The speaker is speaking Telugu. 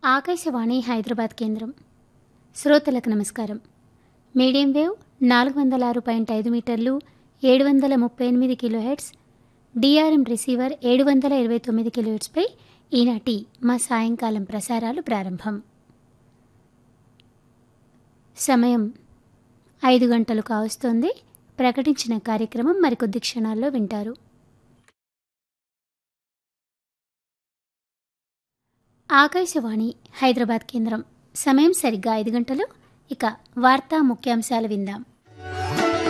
ఆకాశవాణి హైదరాబాద్ కేంద్రం శ్రోతలకు నమస్కారం మీడియం వేవ్ నాలుగు వందల ఆరు పాయింట్ ఐదు మీటర్లు ఏడు వందల ముప్పై ఎనిమిది కిలోహెడ్స్ డిఆర్ఎం రిసీవర్ ఏడు వందల ఇరవై తొమ్మిది కిలోహెడ్స్పై ఈనాటి మా సాయంకాలం ప్రసారాలు ప్రారంభం సమయం ఐదు గంటలు కావస్తోంది ప్రకటించిన కార్యక్రమం మరికొద్ది క్షణాల్లో వింటారు ఆకాశవాణి హైదరాబాద్ కేంద్రం సమయం సరిగ్గా ఐదు గంటలు ఇక వార్తా ముఖ్యాంశాలు విందాం